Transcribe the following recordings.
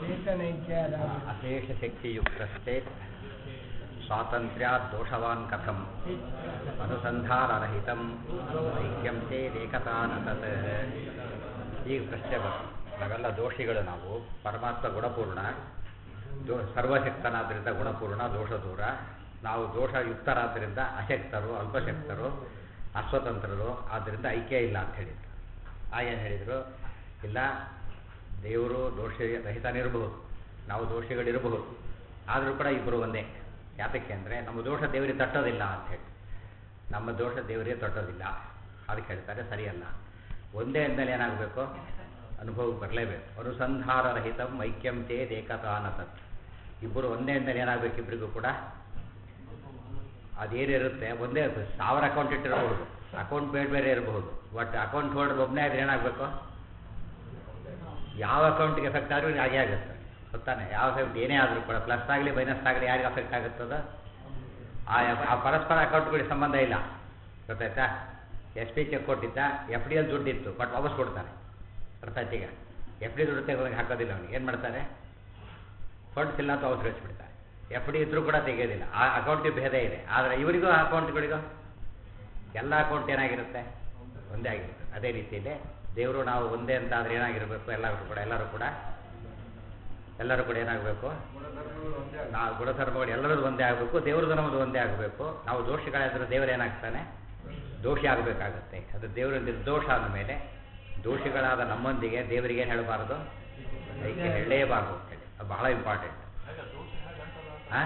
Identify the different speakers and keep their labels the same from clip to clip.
Speaker 1: ಚೇತನೈಕ್ಯದ
Speaker 2: ಅಶೇಷ ಶಕ್ತಿಯುಕ್ತಸ್ತೆ ಸ್ವಾತಂತ್ರ್ಯಾತ್ ದೋಷವಾನ್ ಕಥಂ ಅನುಸಂಧಾನರಹಿತಂ ಐಕ್ಯಂ ಚೇದೇಕತಾ ನ ತತ್ ಈಗ ಪ್ರಶ್ನೆ ಬಂತು ನಾವೆಲ್ಲ ದೋಷಿಗಳು ನಾವು ಪರಮಾತ್ಮ ಗುಣಪೂರ್ಣ ದೋ ಸರ್ವಶಕ್ತನಾದ್ದರಿಂದ ಗುಣಪೂರ್ಣ ದೋಷ ದೂರ ನಾವು ದೋಷಯುಕ್ತರಾದ್ದರಿಂದ ಅಶಕ್ತರು ಅಲ್ಪಶಕ್ತರು ಅಸ್ವತಂತ್ರರು ಆದ್ದರಿಂದ ಐಕ್ಯ ಇಲ್ಲ ಅಂತ ಹೇಳಿದ್ರು ಆ ಏನು ಹೇಳಿದರು ಇಲ್ಲ ದೇವರು ದೋಷ ರಹಿತನಿರಬಹುದು ನಾವು ದೋಷಿಗಳಿರಬಹುದು ಆದರೂ ಕೂಡ ಇಬ್ಬರು ಒಂದೇ ಯಾತಕ್ಕೆ ಅಂದರೆ ನಮ್ಮ ದೋಷ ದೇವರಿಗೆ ತಟ್ಟೋದಿಲ್ಲ ಅಂತ ಹೇಳಿ ನಮ್ಮ ದೋಷ ದೇವರಿಗೆ ತಟ್ಟೋದಿಲ್ಲ ಅದಕ್ಕೆ ಹೇಳ್ತಾರೆ ಸರಿಯಲ್ಲ ಒಂದೇ ಅಂದಮೇಲೆ ಏನಾಗಬೇಕು ಅನುಭವಕ್ಕೆ ಬರಲೇಬೇಕು ಅನುಸಂಧಾನರಹಿತಂ ಐಕ್ಯಂ ಚೇದ್ ಏಕತಾನತತ್ ಇಬ್ಬರು ಒಂದೇ ಅಂದಮೇಲೆ ಏನಾಗಬೇಕು ಇಬ್ಬರಿಗೂ ಕೂಡ ಅದೇನಿರುತ್ತೆ ಒಂದೇ ಇರ್ತದೆ ಸಾವಿರ ಅಕೌಂಟ್ ಇಟ್ಟಿರಬಹುದು ಅಕೌಂಟ್ ಬೇರೆ ಬೇರೆ ಇರಬಹುದು ಬಟ್ ಅಕೌಂಟ್ ಹೋಲ್ಡರ್ ಒಬ್ಬನೇ ಆದರೆ ಏನಾಗಬೇಕು ಯಾವ ಅಕೌಂಟ್ಗೆ ಎಫೆಕ್ಟ್ ಆದರೂ ಹಾಗೆ ಆಗುತ್ತೆ ಗೊತ್ತಾನೆ ಯಾವ ಅಕೌಂಟ್ ಏನೇ ಆದರೂ ಕೂಡ ಪ್ಲಸ್ ಆಗಲಿ ಮೈನಸ್ ಆಗಲಿ ಯಾರಿಗೆ ಅಫೆಕ್ಟ್ ಆಗುತ್ತದ ಆ ಆ ಪರಸ್ಪರ ಅಕೌಂಟ್ಗಳಿಗೆ ಸಂಬಂಧ ಇಲ್ಲ ಗೊತ್ತಾಯ್ತಾ ಎಸ್ ಪಿ ಚೆಕ್ ಕೊಟ್ಟಿದ್ದ ಎಫ್ ಡಿ ಅಲ್ಲಿ ದುಡ್ಡಿತ್ತು ಬಟ್ ವಾಪಸ್ ಕೊಡ್ತಾನೆ ಅರ್ಥಾಯ್ತು ಈಗ ಎಫ್ ಡಿ ದುಡ್ಡು ತೆಗೆದಾಗ ಹಾಕೋದಿಲ್ಲ ಅವನಿಗೆ ಏನು ಮಾಡ್ತಾರೆ ಫಂಡ್ಸ್ ಇಲ್ಲ ಅಂತ ವಾಪಸ್ ಕಳಿಸ್ಬಿಡ್ತಾರೆ ಎಫ್ ಡಿ ಇದ್ರೂ ಕೂಡ ತೆಗೆಯೋದಿಲ್ಲ ಆ ಅಕೌಂಟಿಗೆ ಭೇದ ಇದೆ ಆದರೆ ಇವರಿಗೂ ಆ ಅಕೌಂಟ್ಗಳಿಗೂ ಎಲ್ಲ ಅಕೌಂಟ್ ಏನಾಗಿರುತ್ತೆ ಒಂದೇ ಆಗಿರುತ್ತೆ ಅದೇ ರೀತಿಯಲ್ಲಿ ದೇವರು ನಾವು ಒಂದೇ ಅಂತ ಆದರೆ ಏನಾಗಿರಬೇಕು ಎಲ್ಲರೂ ಕೂಡ ಎಲ್ಲರೂ ಕೂಡ ಎಲ್ಲರೂ ಕೂಡ ಏನಾಗಬೇಕು ನಾವು ಗುಣಧರ್ಮಗಳು ಎಲ್ಲರದ್ದು ಒಂದೇ ಆಗಬೇಕು ದೇವ್ರದ್ದು ನಮ್ಮದು ಒಂದೇ ಆಗಬೇಕು ನಾವು ದೋಷಿಗಳಾದ್ರೆ ದೇವರು ಏನಾಗ್ತಾನೆ ದೋಷಿ ಆಗಬೇಕಾಗತ್ತೆ ಅದು ದೇವರ ನಿರ್ದೋಷ ಅಂದ ಮೇಲೆ ದೋಷಿಗಳಾದ ನಮ್ಮೊಂದಿಗೆ ದೇವರಿಗೆ ಏನು ಹೇಳಬಾರ್ದು ಐಕ್ಯ ಹೇಳಲೇಬಾರ್ದು ಅಂತೇಳಿ ಅದು ಬಹಳ ಇಂಪಾರ್ಟೆಂಟ್ ಹಾಂ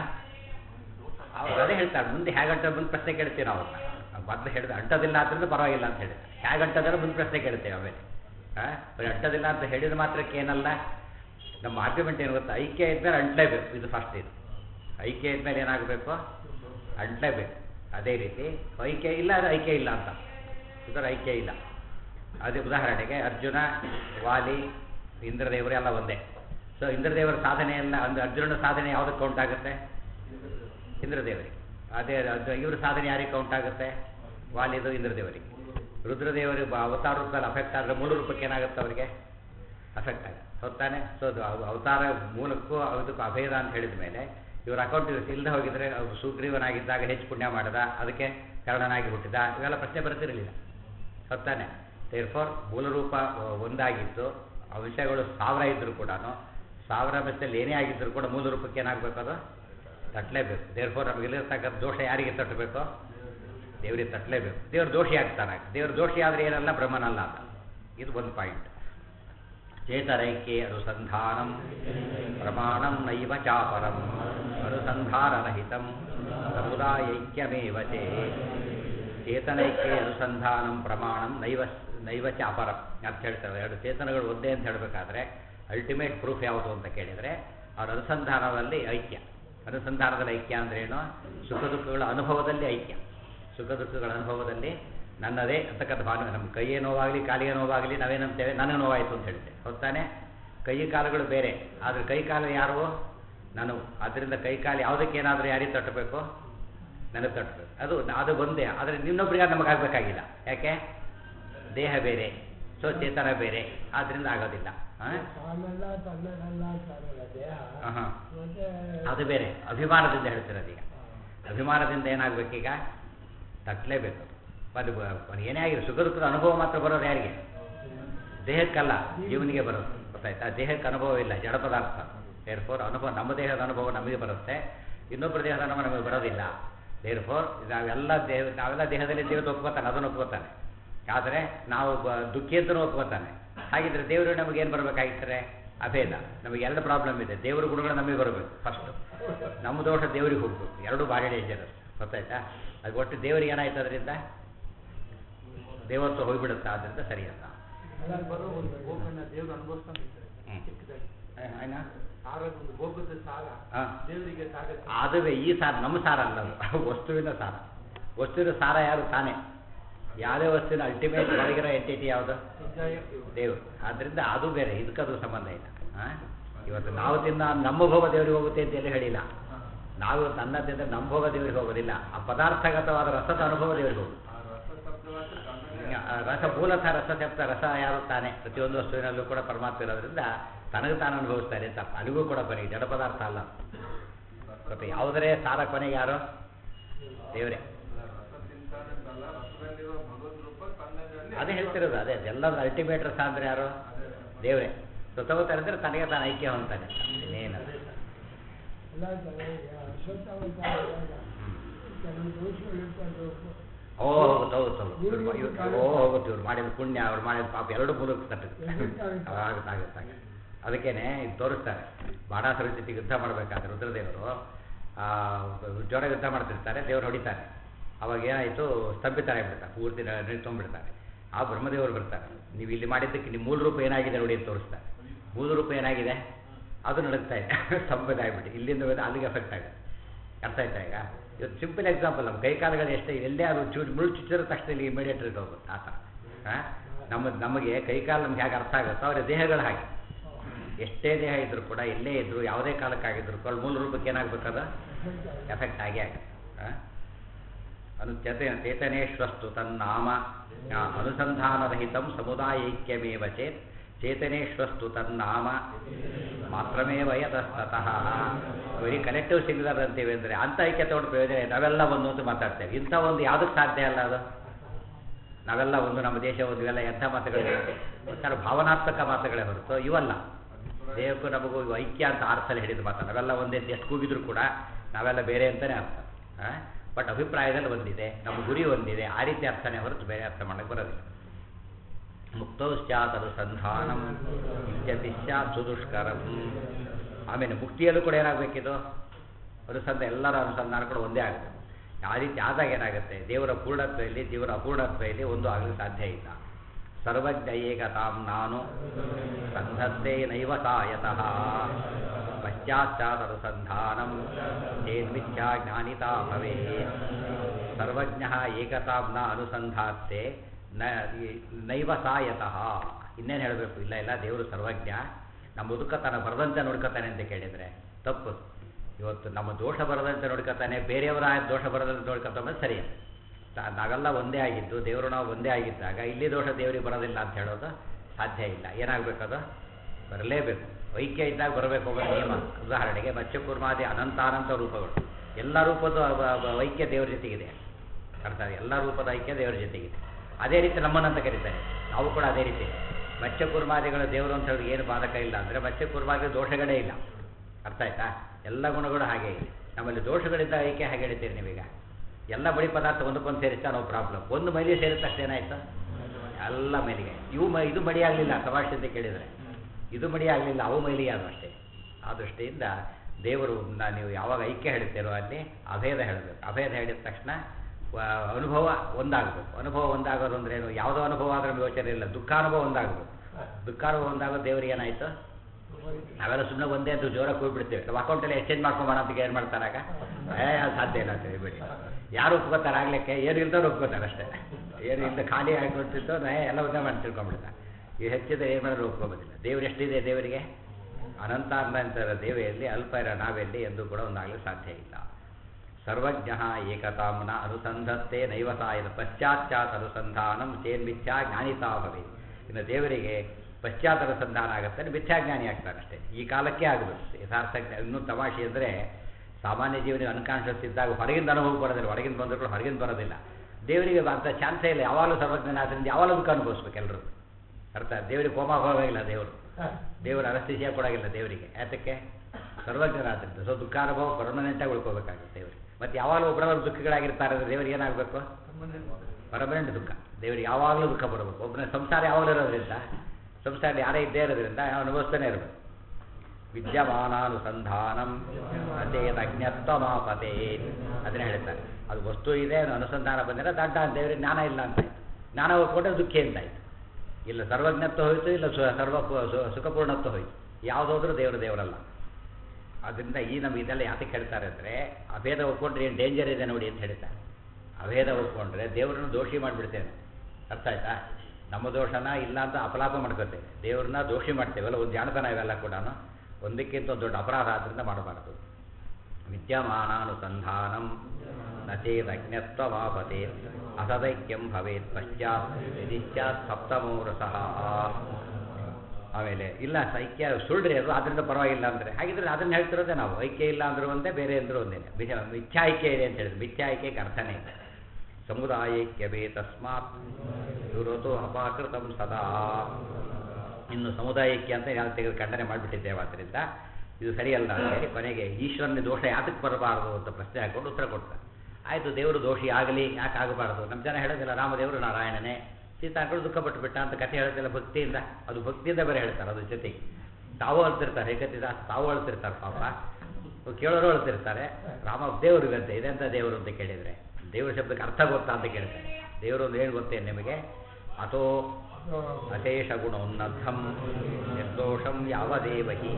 Speaker 2: ಅವ್ರು ಅದೇ ಹೇಳ್ತಾರೆ ಮುಂದೆ ಹೇಗಂಟ ಮುಂದೆ ಪ್ರಶ್ನೆ ಕೇಳ್ತೀವಿ ನಾವು ಅವ್ರನ್ನ ಮೊದಲು ಹೇಳಿದ್ರೆ ಅಂಟೋದಿಲ್ಲ ಅಂತಂದ್ರೆ ಪರವಾಗಿಲ್ಲ ಅಂತ ಹೇಳಿದ್ರೆ ಹೇಗೆ ಅಂಟೋದಿಲ್ಲ ಮುಂದೆ ಪ್ರಶ್ನೆ ಕೇಳ್ತೇವೆ ಆಮೇಲೆ ಹಾಂ ಬರೀ ಅಂಟೋದಿಲ್ಲ ಅಂತ ಹೇಳಿದ ಮಾತ್ರಕ್ಕೆ ಏನಲ್ಲ ನಮ್ಮ ಆರ್ಗ್ಯುಮೆಂಟ್ ಏನು ಗೊತ್ತಾ ಐಕ್ಯ ಇದ್ಮೇಲೆ ಅಂಟ್ಲೇಬೇಕು ಇದು ಫಸ್ಟ್ ಇದು ಐಕ್ಯ ಇದ್ಮೇಲೆ ಏನಾಗಬೇಕು ಅಂಟ್ಲೇಬೇಕು ಅದೇ ರೀತಿ ಐಕ್ಯ ಇಲ್ಲ ಅದು ಐಕ್ಯ ಇಲ್ಲ ಅಂತ ಇದರ ಐಕ್ಯ ಇಲ್ಲ ಅದೇ ಉದಾಹರಣೆಗೆ ಅರ್ಜುನ ವಾಲಿ ಇಂದ್ರದೇವರು ಎಲ್ಲ ಒಂದೇ ಸೊ ಇಂದ್ರದೇವರ ಸಾಧನೆ ಎಲ್ಲ ಅಂದ್ರೆ ಅರ್ಜುನನ ಸಾಧನೆ ಯಾವುದಕ್ಕೆ ಕೌಂಟ್ ಆಗುತ್ತೆ ಇಂದ್ರದೇವರಿಗೆ ಅದೇ ಅದು ಇವ್ರ ಸಾಧನೆ ಯಾರಿಗೆ ಕೌಂಟ್ ಆಗುತ್ತೆ ವಾಲಿದು ಇಂದ್ರದೇವರಿಗೆ ರುದ್ರದೇವರಿಗೆ ಬ- ಅವತಾರ ರೂಪದಲ್ಲಿ ಅಫೆಕ್ಟ್ ಆದರೆ ಮೂಲ ರೂಪಕ್ಕೆ ಏನಾಗುತ್ತೆ ಅವರಿಗೆ ಅಫೆಕ್ಟ್ ಆಗುತ್ತೆ ಹೊತ್ತಾನೆ ಸೊ ಅದು ಅವ- ಅವತಾರ ಮೂಲಕ್ಕೂ ಅದಕ್ಕೂ ಅಭೇದ ಅಂತ ಹೇಳಿದ ಮೇಲೆ ಇವ್ರ ಅಕೌಂಟ್ ಇಲ್ಲದೆ ಹೋಗಿದ್ರೆ ಅವ್ರು ಸುಗ್ರೀವನಾಗಿದ್ದಾಗ ಹೆಚ್ಚು ಪುಣ್ಯ ಮಾಡಿದ ಅದಕ್ಕೆ ಕರ್ಣನಾಗಿ ಹುಟ್ಟಿದ ಇವೆಲ್ಲ ಪ್ರಶ್ನೆ ಬರ್ತಿರಲಿಲ್ಲ ಹೊತ್ತಾನೆ ದೇರ್ಫೋರ್ ಮೂಲ ರೂಪ ಒಂದಾಗಿದ್ದು ಆ ವಿಷಯಗಳು ಸಾವಿರ ಇದ್ದರೂ ಕೂಡ ಸಾವಿರ ಅಂಶದಲ್ಲಿ ಏನೇ ಆಗಿದ್ದರೂ ಕೂಡ ಮೂಲ ರೂಪಕ್ಕೆ ಏನಾಗಬೇಕು ಅದು ತಟ್ಟಲೇಬೇಕು ದೇರ್ಫೋರ್ ನಮಗಿಲ್ಲಿರ್ತಕ್ಕಂಥ ದೋಷ ಯಾರಿಗೆ ತಟ್ಟಬೇಕು ದೇವರಿಗೆ ತಟ್ಟಲೇಬೇಕು ದೇವ್ರ ದೋಷಿ ಆಗ್ತಾನೆ ದೇವ್ರ ದೋಷಿ ಆದರೆ ಏನಲ್ಲ ಬ್ರಹ್ಮನಲ್ಲ ಅಂತ ಇದು ಒಂದು ಪಾಯಿಂಟ್ ಚೇತರೈಕ್ಯೆ ಅನುಸಂಧಾನಂ ಪ್ರಮಾಣಂ ನೈವ ಚಾಪರಂ ಅನುಸಂಧಾನರಹಿತಂ ಸಮುದಾಯೈಕ್ಯಮೇವ ಚೇ ಚೇತನೈಕ್ಯೆ ಅನುಸಂಧಾನಂ ಪ್ರಮಾಣಂ ನೈವ ನೈವ ಚ ಅಪರಂ ಅಂತ ಹೇಳ್ತಾರೆ ಎರಡು ಚೇತನಗಳು ಒಂದೇ ಅಂತ ಹೇಳಬೇಕಾದ್ರೆ ಅಲ್ಟಿಮೇಟ್ ಪ್ರೂಫ್ ಯಾವುದು ಅಂತ ಕೇಳಿದರೆ ಅವರ ಅನುಸಂಧಾನದಲ್ಲಿ ಐಕ್ಯ ಅನುಸಂಧಾನದಲ್ಲಿ ಐಕ್ಯ ಅಂದ್ರೇನು ಸುಖ ದುಃಖಗಳ ಅನುಭವದಲ್ಲಿ ಐಕ್ಯ ಸುಖ ದುಃಖಗಳ ಅನುಭವದಲ್ಲಿ ನನ್ನದೇ ಅಂತಕ್ಕಂಥ ಭಾವನೆ ನಮ್ಮ ಕೈಯೇ ನೋವಾಗಲಿ ಕಾಲಿಗೆ ನೋವಾಗಲಿ ನಾವೇನಂತೇವೆ ನನಗೆ ನೋವಾಯಿತು ಅಂತ ಹೇಳ್ತೇವೆ ಹೊತ್ತಾನೆ ಕೈ ಕಾಲುಗಳು ಬೇರೆ ಆದರೆ ಕೈ ಕಾಲು ಯಾರು ನಾನು ಅದರಿಂದ ಕೈ ಕಾಲು ಯಾವುದಕ್ಕೆ ಏನಾದರೂ ಯಾರಿಗೆ ತಟ್ಟಬೇಕು ನನಗೆ ತಟ್ಟಬೇಕು ಅದು ಅದು ಒಂದೇ ಆದರೆ ಇನ್ನೊಬ್ಬರಿಗೆ ನಮಗಾಗಬೇಕಾಗಿಲ್ಲ ಯಾಕೆ ದೇಹ ಬೇರೆ ಸೊ ಚೇತನ ಬೇರೆ ಆದ್ದರಿಂದ ಆಗೋದಿಲ್ಲ ಹಾಂ
Speaker 1: ತಾನಲ್ಲ ತನ್ನದಲ್ಲ ಅಂತಾರಲ್ಲ ದೇಹ
Speaker 2: ಹಾಂ
Speaker 1: ಮತ್ತೆ
Speaker 2: ಅದು ಬೇರೆ ಅಭಿಮಾನದಿಂದ ಹೇಳ್ತಿರೋದು ಈಗ ಅಭಿಮಾನದಿಂದ ಏನಾಗಬೇಕೀಗ ತಟ್ಟಲೇಬೇಕು ಅದು ಬ- ಅದು ಏನೇ ಆಗಿರೋ ಸುಖ ದುಃಖದ ಅನುಭವ ಮಾತ್ರ ಬರೋದು ಯಾರಿಗೆ ದೇಹಕ್ಕಲ್ಲ ಜೀವನಿಗೆ ಬರೋದು ಗೊತ್ತಾಯ್ತಾ ದೇಹಕ್ಕೆ ಅನುಭವ ಇಲ್ಲ ಜಡ ಪದಾರ್ಥ ದೇರ್ಫೋರ್ ಅನುಭವ ನಮ್ಮ ದೇಹದ ಅನುಭವ ನಮಗೆ ಬರುತ್ತೆ ಇನ್ನೊಬ್ಬರ ದೇಹದ ಅನುಭವ ನಮಗೆ ಬರೋದಿಲ್ಲ ದೇರ್ಫೋರ್ ನಾವೆಲ್ಲ ದೇಹ ನಾವೆಲ್ಲ ದೇಹದಲ್ಲಿ ದೇವತೆ ಒಪ್ಕೋತಾನೆ ಅದನ್ನು ಒಪ್ಕೋತಾನೆ ಆದರೆ ನಾವು ಬ- ದುಃಖಿ ಅಂತಲೂ ಒಪ್ಕೋತಾನೆ ಹಾಗಿದ್ರೆ ದೇವರು ನಮಗೆ ಏನು ಬರಬೇಕಾಗಿರ್ತಾರೆ ಅಭೇದ ನಮಗೆ ಎರಡು ಪ್ರಾಬ್ಲಮ್ ಇದೆ ದೇವರ ಗುಣಗಳು ನಮಗೆ ಬರಬೇಕು ಫಸ್ಟು ನಮ್ಮ ದೋಷ ದೇವರಿಗೆ ಹೋಗ್ಬೇಕು ಎರಡು ಭಾರಿ ಡೇಂಜರಸ್ ಗೊತ್ತಾಯ್ತಾ ಅದು ಒಟ್ಟು ದೇವರಿಗೆ ಏನಾಯ್ತು ಅದರಿಂದ ದೇವತ್ವ ಹೋಗ್ಬಿಡುತ್ತೆ ಆದ್ದರಿಂದ ಸರಿ ಅಂತ
Speaker 3: ಅದ್ರಲ್ಲಿ ಬರೋ ಒಂದು ಭೋಗನ ದೇವ್ರು ಅನುಭವಿಸ್ಕೊಂಡಿರ್ತಾರೆ
Speaker 2: ಹ್ಮ್.
Speaker 3: ಚಿಕ್ಕದಾಗಿ
Speaker 2: ಆಯ್ನಾ
Speaker 3: ಸಾರದ ಒಂದು ಭೋಗದ ಸಾರ
Speaker 2: ಹಾ.
Speaker 3: ದೇವರಿಗೆ ಸಾರ
Speaker 2: ಅದುವೇ ಈ ಸಾರ ನಮ್ಮ ಸಾರ ಅಲ್ಲ ಅದು ವಸ್ತುವಿನ ಸಾರ ವಸ್ತುವಿನ ಸಾರ ಯಾರು ತಾನೇ ಯಾವುದೇ ವಸ್ತುವಿನ ಅಲ್ಟಿಮೇಟ್ ಒಳಗಿರೋ ಎಂಟಿಟಿ ಯಾವುದು ದೇವರು ಆದ್ದರಿಂದ ಅದು ಬೇರೆ ಇದಕ್ಕದು ಸಂಬಂಧ ಇಲ್ಲ ಆ? ಇವತ್ತು ನಾವು ತಿನ್ನ ನಮ್ಮ ಭೋಗ ದೇವರಿಗೆ ಹೋಗುತ್ತೆ ಅಂತ ಎಲ್ಲಿ ಹೇಳಿಲ್ಲ ನಾವು ನನ್ನ ತಿಂದ್ರೆ ನಮ್ಮ ಭೋಗ ದೇವರಿಗೆ ಹೋಗೋದಿಲ್ಲ ಆ ಪದಾರ್ಥಗತವಾದ ರಸದ ಅನುಭವ ದೇವರಿಗೆ ಹೋಗುತ್ತೆ ಆ, ರಸ ಮೂಲತಃ ರಸ ಶಬ್ದ ರಸ ಯಾರು ತಾನೆ ಪ್ರತಿಯೊಂದು ವಸ್ತುವಿನಲ್ಲೂ ಕೂಡ ಪರಮಾತ್ಮ ಇರೋದ್ರಿಂದ ತನಗೆ ತಾನು ಅನುಭವಿಸ್ತಾನೆ ಅಂತ ಅಲ್ಲಿಗೂ ಕೂಡ ಕೊನೆಗೆ ಜಡ ಪದಾರ್ಥ ಅಲ್ಲ ಗೊತ್ತಾ ಯಾವುದರೇ ಸಾರ ಕೊನೆಗೆ ಯಾರು ದೇವರೇ ಅದೇ ಹೇಳ್ತಿರೋದು ಅದೇ ಎಲ್ಲದರ ಅಲ್ಟಿಮೇಟ್ ರಸ ಅಂದ್ರೆ ಯಾರು ದೇವರೇ ಸೊ ತಗೋತಾರೆ ಅಂದ್ರೆ ತನಗೆ ತಾನು ಐಕ್ಯ ಹೊಂತಾನೆ ಇನ್ನೇನದು
Speaker 1: ಎಲ್ಲ ಚೆನ್ನಾಗಿದೆ ಅಶ್ವತ್ಥವಂತ ಆದಾಗ ಕೆಲವು ದೋಷಗಳು ಇರ್ತಾರೆ
Speaker 2: ಓ ಹೋಗುತ್ತೆ ಹೋಗುತ್ತೆ ಹೋಗುತ್ತೆ ಇವ್ರು ಮಾ- ಇವ್ರು- ಓ ಹೋಗುತ್ತೆ ಇವ್ರು ಮಾಡಿದ ಪುಣ್ಯ ಅವ್ರು ಮಾಡಿದ ಪಾಪ ಎರಡು ಮೂಲಕ್ಕೆ ತಟ್ಟುತ್ತೆ ಆಗುತ್ತೆ ಆಗುತ್ತೆ ಆಗುತ್ತೆ ಅದಕ್ಕೇನೆ ಇದು ತೋರಿಸ್ತಾರೆ ಬಾಣಾಸುರ ಜೊತೆಗೆ ಯುದ್ಧ ಮಾಡಬೇಕಾದ್ರೆ ರುದ್ರದೇವರು ಆ, ಜೋರ ಯುದ್ಧ ಮಾಡ್ತಿರ್ತಾರೆ ದೇವರು ಹೊಡಿತಾರೆ ಅವಾಗ ಏನಾಯಿತು ಸ್ತಂಭಿತಾರೆ ಬಿಡ್ತಾರೆ ಪೂರ್ತಿ ನಿಂತ್ಕೊಂಡ್ಬಿಡ್ತಾರೆ ಆ ಬ್ರಹ್ಮದೇವರು ಬರ್ತಾರೆ ನೀವು ಇಲ್ಲಿ ಮಾಡಿದ್ದಕ್ಕೆ ನಿಮ್ಮ ಮೂಲ ರೂಪ ಏನಾಗಿದೆ ನೋಡಿ ಅಂತ ತೋರಿಸ್ತಾರೆ ಮೂಲ ರೂಪ ಏನಾಗಿದೆ ಅದು ನಡುಗ್ತಾ ಇದೆ ಸ್ತಂಭದ ಆಗ್ಬಿಟ್ಟು ಇಲ್ಲಿಂದ ಹೋದ್ರೆ ಅಲ್ಲಿಗೆ ಎಫೆಕ್ಟ್ ಆಗುತ್ತೆ ಅರ್ಥ ಆಯ್ತಾ ಈಗ ಇವತ್ತು ಸಿಂಪಲ್ ಎಕ್ಸಾಂಪಲ್ ನಮ್ಮ ಕೈಕಾಲುಗಳು ಎಷ್ಟೇ ಎಲ್ಲೇ ಅದು ಚೂ ಮುಳ್ಳು ಚುಚ್ಚಿರೋ ತಕ್ಷಣ ಇಲ್ಲಿ ಇಮಿಡಿಯೇಟ್ ಹೋಗುತ್ತೆ ಆ ಥರ ಹಾಂ ನಮ್ಮ ನಮಗೆ ಕೈಕಾಲು ನಮ್ಗೆ ಹೇಗೆ ಅರ್ಥ ಆಗುತ್ತೋ ಅವರ ದೇಹಗಳು ಹಾಗೆ ಎಷ್ಟೇ ದೇಹ ಇದ್ದರೂ ಕೂಡ ಎಲ್ಲೇ ಇದ್ದರೂ ಯಾವುದೇ ಕಾಲಕ್ಕಾಗಿದ್ರು ಕೂಡ ಮೂಲ ರೂಪಕ್ಕೆ ಏನಾಗಬೇಕದ ಎಫೆಕ್ಟ್ ಆಗೇ ಆಗುತ್ತೆ ಹಾಂ ಅನು ಚೇತ ಚೇತನೇಶ್ವಸ್ತು ತನ್ನಾಮ ಆ, ಅನುಸಂಧಾನರಹಿತಂ ಸಮುದಾಯೈಕ್ಯಮೇವ ಚೇತ್ ಚೇತನೇಶ್ವಸ್ತು ತನ್ನಾಮ ಮಾತ್ರಮೇವ ಯತಸ್ತತಃ ಬರೀ ಕಲೆಕ್ಟಿವ್ ಸಿಂಗ್ಲರ್ ಅಂತೀವಿ ಅಂದರೆ ಅಂಥ ಐಕ್ಯ ತಗೊಂಡು ಪ್ರಯೋಜನ ಇದೆ. ನಾವೆಲ್ಲ ಒಂದು ಅಂತ ಮಾತಾಡ್ತೇವೆ ಇಂಥ ಒಂದು ಯಾವುದಕ್ಕೆ ಸಾಧ್ಯ ಅಲ್ಲ ಅದು ನಾವೆಲ್ಲ ಒಂದು ನಮ್ಮ ದೇಶ ಒಂದು ಇವೆಲ್ಲ ಎಂಥ ಮಾತುಗಳಿವೆ ಒಂಥರ ಭಾವನಾತ್ಮಕ ಮಾತುಗಳೇ ಹೊರತು ಇವಲ್ಲ ದೇಹಕ್ಕೂ ನಮಗೂ ಇವು ಐಕ್ಯ ಅಂತ ಅರ್ಥದಲ್ಲಿ ಹೇಳಿದ ಮಾತು ನಾವೆಲ್ಲ ಒಂದೇ ಎಷ್ಟು ಕೂಗಿದ್ರು ಕೂಡ ನಾವೆಲ್ಲ ಬೇರೆ ಅಂತಲೇ ಅರ್ಥ ಬಟ್ ಅಭಿಪ್ರಾಯದಲ್ಲಿ ಒಂದಿದೆ ನಮ್ಮ ಗುರಿ ಒಂದಿದೆ ಆ ರೀತಿ ಅರ್ಥನೇ ಹೊರತು ಬೇರೆ ಅರ್ಥ ಮಾಡಕ್ಕೆ ಬರೋದಿಲ್ಲ ಮುಕ್ತೌ ಸ್ಯಾತ್ ಅನುಸಂಧಾನಂ ಇತ್ಯತಿ ಸ್ಯಾತ್ ಸುದುಷ್ಕರಂ ಆಮೇಲೆ ಮುಕ್ತಿಯಲ್ಲೂ ಕೂಡ ಏನಾಗಬೇಕಿದು ಅನುಸಂಧ ಎಲ್ಲರ ಅನುಸಂಧಾನ ಕೂಡ ಒಂದೇ ಆಗುತ್ತೆ ಆ ರೀತಿ ಆದಾಗ ಏನಾಗುತ್ತೆ ದೇವರ ಪೂರ್ಣತ್ವದಲ್ಲಿ ದೇವರ ಅಪೂರ್ಣತ್ವದಲ್ಲಿ ಒಂದು ಆಗಲು ಸಾಧ್ಯ ಇಲ್ಲ ಸರ್ವಜ್ಞ ಏಕ ತಾಂ ನಾನು ಸಂಧತ್ತೇ ನೈವ ಸಾಯತಃ ಪಶ್ಚಾತ್ತಾದನುಸಂಧಾನಂ ಚೇನ್ಮಿಥ್ಯಾ ಜ್ಞಾನಿತಾ ಭವೇತ್ ಸರ್ವಜ್ಞ ಏಕತಾಂ ನ ಅನುಸಂಧಾತ್ತೆ ನ ನೈವ ಸಾಯತಃ ಇನ್ನೇನು ಹೇಳಬೇಕು ಇಲ್ಲ ಇಲ್ಲ ದೇವರು ಸರ್ವಜ್ಞ ನಮ್ಮ ಮುದುಕತನ ಬರದಂತೆ ನೋಡ್ಕೊತಾನೆ ಅಂತ ಕೇಳಿದರೆ ತಪ್ಪು ಇವತ್ತು ನಮ್ಮ ದೋಷ ಬರದಂತೆ ನೋಡ್ಕೊತಾನೆ ಬೇರೆಯವರ ದೋಷ ಬರದಂತೆ ನೋಡ್ಕೊತಾನೆ ಸರಿ ತಾ- ನಾವೆಲ್ಲ ಒಂದೇ ಆಗಿದ್ದು ದೇವರು ನಾವು ಒಂದೇ ಆಗಿದ್ದಾಗ ಇಲ್ಲಿ ದೋಷ ದೇವರಿಗೆ ಬರೋದಿಲ್ಲ ಅಂತ ಹೇಳೋದು ಸಾಧ್ಯ ಇಲ್ಲ ಏನಾಗಬೇಕದು ಬರಲೇಬೇಕು ಐಕ್ಯ ಇದ್ದಾಗ ಬರಬೇಕು ಅನ್ನೋ ನಿಯಮ ಉದಾಹರಣೆಗೆ ಮತ್ಸ್ಯಕೂರ್ಮಾದಿ ಅನಂತಾನಂತ ರೂಪಗಳು ಎಲ್ಲ ರೂಪದ ಅವ- ಅವ- ಐಕ್ಯ ದೇವರ ಜೊತೆಗಿದೆ ಅರ್ಥ ಆಯ್ತಾ? ಎಲ್ಲ ರೂಪದ ಐಕ್ಯ ದೇವರ ಜೊತೆಗಿದೆ ಅದೇ ರೀತಿ ನಮ್ಮನ್ನಂತ ಕರೀತಾರೆ ನಾವು ಕೂಡ ಅದೇ ರೀತಿ ಮತ್ಸ್ಯಕೂರ್ಮಾದಿಗಳ ದೇವರು ಅಂತ ಹೇಳಿ ಏನು ಬಾಧಕ ಇಲ್ಲ ಅಂದರೆ ಮತ್ಸ್ಯಕೂರ್ಮಾದಿ ದೋಷಗಳೇ ಇಲ್ಲ ಅರ್ಥ ಆಯ್ತಾ ಎಲ್ಲ ಗುಣಗಳು ಹಾಗೆ ಇದೆ ನಮ್ಮಲ್ಲಿ ದೋಷಗಳಿದ್ದ ಐಕ್ಯ ಹೇಗೆ ಹೇಳ್ತೀರಿ ನೀವೀಗ ಎಲ್ಲ ಬಳಿ ಪದಾರ್ಥ ಒಂದಕ್ಕೊಂದು ಸೇರಿಸ್ತಾ ನೋ ಪ್ರಾಬ್ಲಮ್ ಒಂದು ಮೈಲಿ ಸೇರಿದ ತಕ್ಷಣ ಏನಾಯ್ತು ಎಲ್ಲ ಮೈಲಿಗೆ ಇವು ಮೈ ಇದು ಮಡಿ ಆಗಲಿಲ್ಲ ತಮಾಷೆ ಅಂತ ಕೇಳಿದರೆ ಇದು ಮಡಿ ಆಗಲಿಲ್ಲ ಅವು ಮೈಲಿ ಆದವು ಅಷ್ಟೇ ಆ ದೃಷ್ಟಿಯಿಂದ ದೇವರು ನಾ- ನೀವು ಯಾವಾಗ ಐಕ್ಯ ಹೇಳ್ತೀರೋ ಅಲ್ಲಿ ಅಭೇದ ಹೇಳಬೇಕು ಅಭೇದ ಹೇಳಿದ ತಕ್ಷಣ ವ- ಅನುಭವ ಒಂದಾಗಬೇಕು ಅನುಭವ ಒಂದಾಗೋದು ಅಂದ್ರೆ ಏನು ಯಾವುದೋ ಅನುಭವ ಆದ್ರೆ ನಮ್ಗೆ ಯೋಚನೆ ಇಲ್ಲ ದುಃಖಾನುಭವ ಒಂದಾಗಬೇಕು ದುಃಖಾನುಭವ ಒಂದಾಗೋ ದೇವರಿಗೆ ಏನಾಯ್ತು ನಾವೆಲ್ಲ ಸುಮ್ಮನೆ ಒಂದೇ ಅಂತ ಜೋರಾಗಿ ಹೋಗ್ಬಿಡ್ತೇವೆ ನಾವು ಅಕೌಂಟಲ್ಲಿ ಎಕ್ಸ್ಚೇಂಜ್ ಮಾಡ್ಕೊಂಬೋಣ ಅಂತ ಏನು ಮಾಡ್ತಾರಾಗ ಏ ಅದು ಸಾಧ್ಯ ಇಲ್ಲ ಅಂತ ಬಿಡಿ ಯಾರು ಒಪ್ಕೋತಾರೆ ಆಗ್ಲಿಕ್ಕೆ ಏನು ಇಲ್ದವ್ರು ಒಪ್ಕೋತಾರೆ ಅಷ್ಟೇ ಏನು ಇಲ್ಲ ಖಾಲಿ ಆಗಿಬಿಡ್ತಿತ್ತು ಏ ಎಲ್ಲ ಒಂದೇ ಮಾಡಿ ತಿಳ್ಕೊಂಡ್ಬಿಡ್ತಾರೆ ಈ ಹೆಚ್ಚಿದ್ರೆ ಏನು ಮಾಡಿದ್ರು ಒಪ್ಕೋಬೋದಿಲ್ಲ ದೇವ್ರು ಎಷ್ಟಿದೆ ದೇವರಿಗೆ ಅನಂತ ಅನ್ನಂತರ ದೇವೆಯಲ್ಲಿ ಅಲ್ಪ ಇರ ನಾವೆಲ್ಲಿ ಎಂದು ಕೂಡ ಒಂದಾಗಲು ಸಾಧ್ಯ ಇಲ್ಲ ಸರ್ವಜ್ಞ ಏಕತಾಂನ ಅನುಸಂಧತ್ತೆ ನೈವ ಸಾಯದ ಪಶ್ಚಾತ್ಯಾತ್ ಅನುಸಂಧಾನಂ ಚೇನ್ ಮಿಥ್ಯಾ ಜ್ಞಾನಿತಾ ಭವೆ ಇನ್ನು ದೇವರಿಗೆ ಪಶ್ಚಾತ್ ಅನುಸಂಧಾನ ಆಗುತ್ತೆ ಮಿಥ್ಯಾಜ್ಞಾನಿ ಆಗ್ತಾನೆ ಅಷ್ಟೇ ಈ ಕಾಲಕ್ಕೆ ಆಗಬೇಕು ಯಥಾರ್ಥ ಜ್ಞಾನ ಇನ್ನೂ ತಮಾಷೆ ಅಂದರೆ ಸಾಮಾನ್ಯ ಜೀವನಿಗೆ ಅನ್ಕಾನ್ಷಿಯಸ್ ಇದ್ದಾಗ ಹೊರಗಿಂದ ಅನುಭವ ಬರೋದಿಲ್ಲ ಹೊರಗಿಂದ ಬಂದರೂ ಕೂಡ ಹೊರಗಿಂದ ಬರೋದಿಲ್ಲ ದೇವರಿಗೆ ಅಂಥ ಚಾನ್ಸೇ ಇಲ್ಲ ಯಾವಾಗಲೂ ಸರ್ವಜ್ಞಾನ ಆದ್ದರಿಂದ ಯಾವಾಗಲೂ ದುಃಖ ಅನುಭವಿಸ್ಬೇಕು ಎಲ್ಲರೂ ಅರ್ಥ ದೇವರಿಗೆ ಕೋಮ ಹೋಗಿಲ್ಲ ದೇವರು ದೇವರ ಅನಸ್ಥಿಸಿಯ ಕೊಡೋಗಿಲ್ಲ ದೇವರಿಗೆ ಯಾತಕ್ಕೆ ಸರ್ವಜ್ಞರಾದ್ರಿಂದ ಸೊ ದುಃಖಾನುಭವ ಪರ್ಮನೆಂಟಾಗಿ ಉಳ್ಕೋಬೇಕಾಗುತ್ತೆ ದೇವರಿಗೆ ಮತ್ತು ಯಾವಾಗಲೂ ಒಬ್ಬರವರು ದುಃಖಗಳಾಗಿರ್ತಾರೆ ಅಂದರೆ ದೇವರಿಗೆ ಏನಾಗಬೇಕು ಪರ್ಮನೆಂಟ್ ದುಃಖ ದೇವರಿಗೆ ಯಾವಾಗಲೂ ದುಃಖ ಬರಬೇಕು ಒಬ್ಬನ ಸಂಸಾರ ಯಾವಾಗಲೂ ಇರೋದ್ರಿಂದ ಸಂಸಾರ ಯಾರೇ ಇದ್ದೇ ಇರೋದ್ರಿಂದ ಅವ್ನು ಅನುಭವಿಸ್ತಾನೆ ಇರಬೇಕು ವಿದ್ಯಮಾನಾನುಸಂಧಾನಂ ಅಚೇತ ಅಜ್ಞತ್ವಮಾಪತೆ ಅದನ್ನ ಹೇಳ್ತಾರೆ ಅದು ವಸ್ತು ಇದೆ ಅದು ಅನುಸಂಧಾನ ಬಂದರೆ ದಡ್ಡ ಅಂತ ದೇವರಿಗೆ ಜ್ಞಾನ ಇಲ್ಲ ಅಂತ ಆಯ್ತು. ಜ್ಞಾನ ಹೋಗ್ಕೊಂಡ್ರೆ ದುಃಖ ಅಂತಾಯ್ತು ಇಲ್ಲ ಸರ್ವಜ್ಞತ್ವ ಹೋಯ್ತು ಇಲ್ಲ ಸು ಸರ್ವ ಸು- ಸುಖಪೂರ್ಣತ್ವ ಹೋಯ್ತು ಯಾವುದಾದ್ರೂ ದೇವರು ದೇವರಲ್ಲ ಅದರಿಂದ ಈ ನಮ್ಗೆ ಇದೆಲ್ಲ ಯಾತಕ್ಕೆ ಹೇಳ್ತಾರೆ ಅಂದರೆ ಅಭೇದ ಒಪ್ಕೊಂಡ್ರೆ ಏನು ಡೇಂಜರ್ ಇದೆ ನೋಡಿ ಅಂತ ಹೇಳ್ತಾರೆ ಅಭೇದ ಒಪ್ಕೊಂಡ್ರೆ ದೇವರನ್ನು ದೋಷಿ ಮಾಡಿಬಿಡ್ತೇವೆ ಅರ್ಥ ಆಯ್ತಾ ನಮ್ಮ ದೋಷನ ಇಲ್ಲ ಅಂತ ಅಪಲಾಪ ಮಾಡ್ಕೋತೇವೆ ದೇವ್ರನ್ನ ದೋಷಿ ಮಾಡ್ತೇವಲ್ಲ ಒಂದು ಜಾಣತನ ಇವೆಲ್ಲ ಕೂಡ ಒಂದಕ್ಕಿಂತ ಒಂದು ದೊಡ್ಡ ಅಪರಾಧ ಆದ್ದರಿಂದ ಮಾಡಬಾರ್ದು ವಿದ್ಯಮಾನಾನುಸಂಧಾನಂ ನ ಚೇದಜ್ಞತ್ವಮಾಪತೆ ಅಸದೈಕ್ಯಂ ಭವೇತ್ ಪಶ್ಚಾತ್ ಯದಿಚ್ಛಾತ್ ಸಪ್ತಮೋ ರಸಃ ಆಮೇಲೆ ಇಲ್ಲ ಸ- ಐಕ್ಯ ಸುಳ್ಳ್ರಿ ಅದು ಅದರಿಂದ ಪರವಾಗಿಲ್ಲ ಅಂದರೆ ಹಾಗಿದ್ರೆ ಅದನ್ನ ಹೇಳ್ತಿರೋದೇ ನಾವು ಐಕ್ಯ ಇಲ್ಲ ಅಂದ್ರೂ ಒಂದೇ ಬೇರೆ ಅಂದ್ರೂ ಒಂದೇ ಮಿಥ್ಯಾ ಮಿಥ್ಯಾೈಕ್ಯ ಇದೆ ಅಂತ ಹೇಳಿದ್ರು ಮಿಥ್ಯಾೈಕ್ಯಕ್ಕೆ ಅರ್ಥನೇ ಇಲ್ಲ ಸಮುದಾಯೈಕ್ಯವೇ ತಸ್ಮಾತ್ ದುರತು ಅಪಾಕೃತಂ ಸದಾ ಇನ್ನು ಸಮುದಾಯಕ್ಕೆ ಅಂತ ಯಾವ ತೆಗೆದು ಖಂಡನೆ ಮಾಡಿಬಿಟ್ಟಿದ್ದೇವೆ ಆದ್ದರಿಂದ ಇದು ಸರಿಯಲ್ಲ ಅಂತ ಹೇಳಿ ಕೊನೆಗೆ ಈಶ್ವರನ ದೋಷ ಯಾತಕ್ಕೆ ಬರಬಾರದು ಅಂತ ಪ್ರಶ್ನೆ ಹಾಕೊಂಡು ಉತ್ತರ ಕೊಡ್ತಾರೆ ಆಯಿತು ದೇವರು ದೋಷಿ ಆಗಲಿ ಯಾಕೆ ಆಗಬಾರ್ದು ನಮ್ಮ ಜನ ಹೇಳೋದಿಲ್ಲ ರಾಮದೇವರು ನಾರಾಯಣನೇ ಸೀತಾಕಳು ದುಃಖ ಪಟ್ಟು ಬಿಟ್ಟ ಅಂತ ಕಥೆ ಹೇಳೋದಿಲ್ಲ ಭಕ್ತಿಯಿಂದ ಅದು ಭಕ್ತಿಯಿಂದ ಬೇರೆ ಹೇಳ್ತಾರೆ ಅದ್ರ ಜೊತೆಗೆ ತಾವು ಅಳ್ತಿರ್ತಾರೆ ಹೇಗತ್ತಿದಾಸ್ ತಾವು ಅಳ್ತಿರ್ತಾರೆ ಪಾಪ ಕೇಳೋರು ಅಳ್ತಿರ್ತಾರೆ ರಾಮ ದೇವರಿಗಂತೆ ಇದೆಂತ ದೇವರು ಅಂತ ಕೇಳಿದರೆ ದೇವರ ಶಬ್ದಕ್ಕೆ ಅರ್ಥ ಗೊತ್ತಾ ಅಂತ ಕೇಳ್ತಾರೆ ದೇವರು ಒಂದು ಏನು ಗೊತ್ತೇನು ನಿಮಗೆ ಅಥೋ ಅಶೇಷ ಗುಣ ಉನ್ನತಂ ನಿರ್ದೋಷಂ ಯಾವದೇವ ಹಿ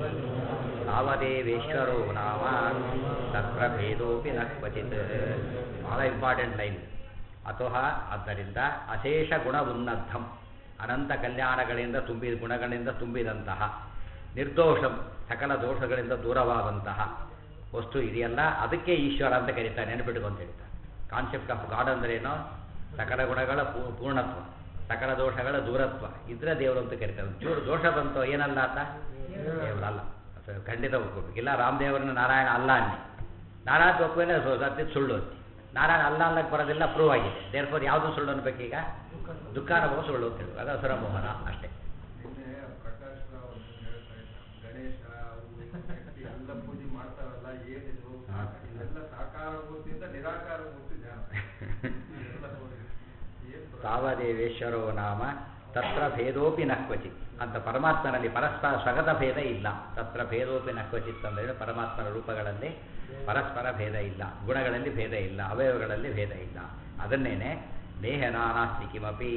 Speaker 2: ತಾವದೇವೇಶ್ವರೋ ನಾಮ ತತ್ರ ಭೇದೋಪಿ ನ ಕ್ವಚಿತ್ ಬಹಳ ಇಂಪಾರ್ಟೆಂಟ್ ಲೈನ್ ಅಥೋಹ ಆದ್ದರಿಂದ ಅಶೇಷ ಗುಣ ಉನ್ನತಂ ಅನಂತ ಕಲ್ಯಾಣಗಳಿಂದ ತುಂಬಿದ ಗುಣಗಳಿಂದ ತುಂಬಿದಂತಹ ನಿರ್ದೋಷಂ ಸಕಲ ದೋಷಗಳಿಂದ ದೂರವಾದಂತಹ ವಸ್ತು ಇದೆಯಲ್ಲ ಅದಕ್ಕೆ ಈಶ್ವರ ಅಂತ ಕರೀತಾರೆ ನೆನಪಿಟ್ಕೊಂಡು ಅಂತ ಹೇಳ್ತಾರೆ ಕಾನ್ಸೆಪ್ಟ್ ಆಫ್ ಗಾಡ್ ಅಂದ್ರೇನು ಸಕಲ ಗುಣಗಳ ಪೂ- ಪೂರ್ಣತ್ವ ಸಕಲ ದೋಷಗಳ ದೂರತ್ವ ಇದ್ರೆ ದೇವರು ಅಂತ ಕರೀತಾರೆ ಚೂರು ದೋಷ ಬಂತು ಏನಲ್ಲ ಆತ ದೇವರಲ್ಲ ಅದು ಖಂಡಿತ ಒಪ್ಕೋಬೇಕು ಇಲ್ಲ ರಾಮದೇವರನ್ನ ನಾರಾಯಣ ಅಲ್ಲ ಅನ್ನಿ ನಾರಾಯಣ ಒಪ್ಪಿಲ್ಲ ಸತ್ಯ ಸುಳ್ಳು ಅಂತಿ ನಾರಾಯಣ ಅಲ್ಲ ಅನ್ನಕ್ಕೆ ಬರೋದಿಲ್ಲ ಪ್ರೂವ್ ಆಗಿದೆ ದೇರ್ಫೋರ್ ಯಾವುದು ಸುಳ್ಳು ಅನ್ಬೇಕೀಗ ದುಃಖಾನುಭವ ಸುಳ್ಳು ಅಂತ ಹೇಳುದು ಅದು ಅಸುರ ಮೋಹನ ಅಷ್ಟೇ
Speaker 4: ನಿನ್ನೆ ಪ್ರಕಾಶ್ ರಾವ್ ಅಂತ ಹೇಳ್ತಾ ಇದ್ದ ಗಣೇಶ ಅವು ಶಕ್ತಿ ಎಲ್ಲ ಪೂಜೆ ಮಾಡ್ತಾರಲ್ಲ ಏನಿದು
Speaker 2: ಹಾ.
Speaker 4: ಇದೆಲ್ಲ ಸಾಕಾರ ಮೂರ್ತಿಯಿಂದ ನಿರಾಕಾರ ಮೂರ್ತಿ ಧ್ಯಾನ ಇದೆಲ್ಲ ನೋಡಿ. ಏನ್ ಪ್ರ-
Speaker 2: ತಾವದೇವೇಶ್ವರೋ ನಾಮ ತತ್ರ ಭೇದೋಪಿ ನ ಕ್ವಚಿತ್ ಅಂತ ಪರಮಾತ್ಮನಲ್ಲಿ ಪರಸ್ಪರ ಸ್ವಗತ ಭೇದ ಇಲ್ಲ ತತ್ರ ಭೇದೋಪಿ ನ ಕ್ವಚಿತ್ ಅಂದರೆ ಪರಮಾತ್ಮನ ರೂಪಗಳಲ್ಲಿ ಪರಸ್ಪರ ಭೇದ ಇಲ್ಲ ಗುಣಗಳಲ್ಲಿ ಭೇದ ಇಲ್ಲ ಅವಯವಗಳಲ್ಲಿ ಭೇದ ಇಲ್ಲ ಅದನ್ನೇನೆ ದೇಹ ನಾನಾಸ್ತಿ ಕಿಮಪಿ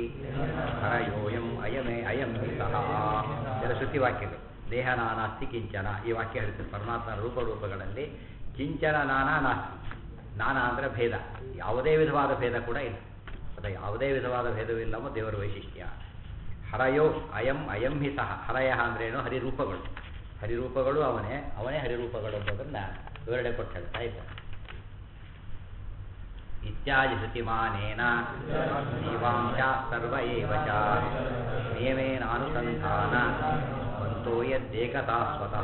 Speaker 2: ಹರಯೋಯಂ ಅಯಮೇ ಅಯಂ ಹಿ ಸಹ ಇದರ ಶ್ರುತಿವಾಕ್ಯಗಳು ದೇಹ ನಾನಾಸ್ತಿ ಕಿಂಚನ ಈ ವಾಕ್ಯ ಹೇಳ್ತಾರೆ ಪರಮಾತ್ಮನ ರೂಪಗಳಲ್ಲಿ ಕಿಂಚನ ನಾನಾ ನಾಸ್ತಿ ನಾನಾ ಅಂದರೆ ಭೇದ ಯಾವುದೇ ವಿಧವಾದ ಭೇದ ಕೂಡ ಇಲ್ಲ ಅದ ಯಾವುದೇ ವಿಧವಾದ ಭೇದವಿಲ್ಲವೋ ದೇವರ ವೈಶಿಷ್ಟ್ಯ ಹರಯೋ ಅಯಂ ಅಯಂ ಹಿ ಸಹ ಹರಯ ಅಂದ್ರೇನು ಹರಿರೂಪಗಳು ಹರಿರೂಪಗಳು ಅವನೇ ಅವನೇ ಹರಿರೂಪಗಳು ಅನ್ನೋದನ್ನ ವಿವರಣೆ ಕೊಟ್ಟು ಹೇಳ್ತಾ ಇದ್ದಾರೆ ಇತ್ಯಾದಿ ಶ್ರುತಿಮಾನೇನ ಜೀವಾಂಶ ಸರ್ವ ಏವ ಚ ನಿಯಮೇನಾನುಸಂಧಾನ ಬಂತೋ ಯದ್ದೇಕತಾ ಸ್ವತಃ